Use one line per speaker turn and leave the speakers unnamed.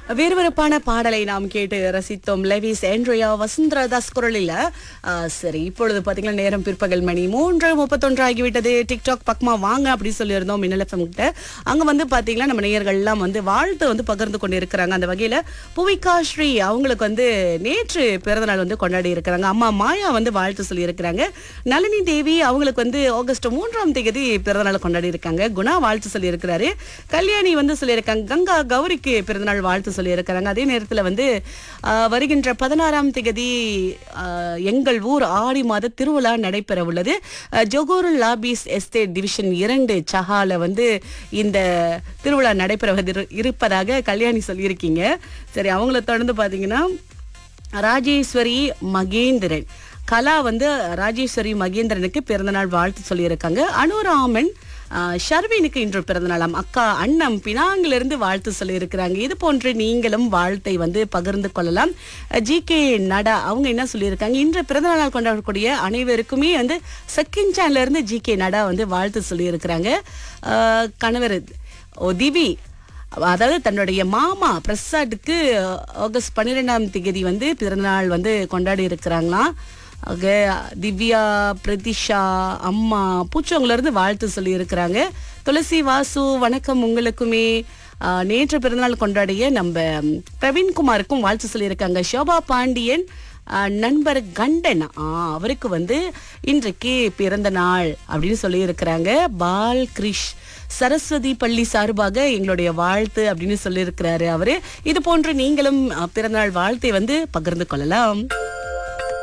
விறுவிறுப்பான பாடலை நாம் கேட்டு ரசித்தோம் லெவிஸ் ஆண்ட்ரியா வசுந்தரா தாஸ் குரலில் ஆ, சரி இப்பொழுது பார்த்தீங்கன்னா நேரம் பிற்பகல் மணி மூன்று முப்பத்தொன்று ஆகிவிட்டது டிக்டாக் பக்கமா வாங்க அப்படி சொல்லியிருந்தோம் மின்னல் எஃப்எம் கிட்ட அங்கே வந்து பார்த்தீங்கன்னா நம்ம நேயர்கள்லாம் வந்து வாழ்த்து வந்து பகிர்ந்து கொண்டு இருக்கிறாங்க அந்த வகையில் புவிகா ஸ்ரீ அவங்களுக்கு வந்து நேற்று பிறந்தநாள் வந்து கொண்டாடி இருக்கிறாங்க அம்மா மாயா வந்து வாழ்த்து சொல்லியிருக்கிறாங்க நளினி தேவி அவங்களுக்கு வந்து ஆகஸ்ட் மூன்றாம் தேதி பிறந்தநாள் கொண்டாடி இருக்காங்க குணா வாழ்த்து சொல்லியிருக்கிறாரு கல்யாணி வந்து சொல்லியிருக்காங்க கங்கா கௌரிக்கு பிறந்தநாள் வாழ்த்து சொல்லியிருக்கிறாங்க அதே நேரத்தில் வந்து ஆஹ், வருகின்ற பதினாறாம் தேதி ஆஹ், எங்கள் ஊர் ஆடி மாத திருவிழா நடைபெற உள்ளது ஆஹ், ஜொகூர் லாபீஸ் எஸ்டேட் டிவிஷன் இரண்டு சஹால வந்து இந்த திருவிழா நடைபெறுவது இருப்பதாக கல்யாணி சொல்லியிருக்கீங்க சரி அவங்கள தொடர்ந்து பார்த்தீங்கன்னா ராஜேஸ்வரி மகேந்திரன் கலா வந்து ராஜேஸ்வரி மகேந்திரனுக்கு பிறந்தநாள் வாழ்த்து சொல்லியிருக்காங்க அனுராமன் ஆஹ், ஷர்வினுக்கு இன்று பிறந்தநாளாம் அக்கா அண்ணம் பினாங்கிலிருந்து வாழ்த்து சொல்லியிருக்கிறாங்க இது போன்று நீங்களும் வாழ்த்தை வந்து பகிர்ந்து கொள்ளலாம் ஜி கே நடா அவங்க என்ன சொல்லியிருக்காங்க இன்று பிறந்தநாள் கொண்டாடக்கூடிய அனைவருக்குமே வந்து செகண்ட் சேனல்ல இருந்து ஜி கே நடா வந்து வாழ்த்து சொல்லியிருக்கிறாங்க ஆஹ், கணவர் ஓ திவி அதாவது தன்னுடைய மாமா பிரசாத்துக்கு ஆகஸ்ட் பன்னிரெண்டாம் தேதி வந்து பிறந்தநாள் வந்து கொண்டாடி இருக்கிறாங்களாம் ஆக திவ்யா பிரதிஷா அம்மா பூச்சவங்கள இருந்து வாழ்த்து சொல்லி இருக்கிறாங்க துளசி வாசு வணக்கம் உங்களுக்குமே ஆஹ், நேற்று பிறந்தநாள் கொண்டாடிய நம்ம ம், பிரவீன்குமாருக்கும் வாழ்த்து சொல்லியிருக்காங்க ஷோபா பாண்டியன் ஆஹ், நண்பர் கண்டன் ஆ, அவருக்கு வந்து இன்றைக்கு பிறந்த நாள் அப்படின்னு சொல்லி இருக்கிறாங்க பால் கிரிஷ் சரஸ்வதி பள்ளி சார்பாக எங்களுடைய வாழ்த்து அப்படின்னு சொல்லியிருக்கிறாரு அவரு இது போன்று நீங்களும் அஹ், பிறந்தநாள் வாழ்த்தை வந்து பகிர்ந்து கொள்ளலாம்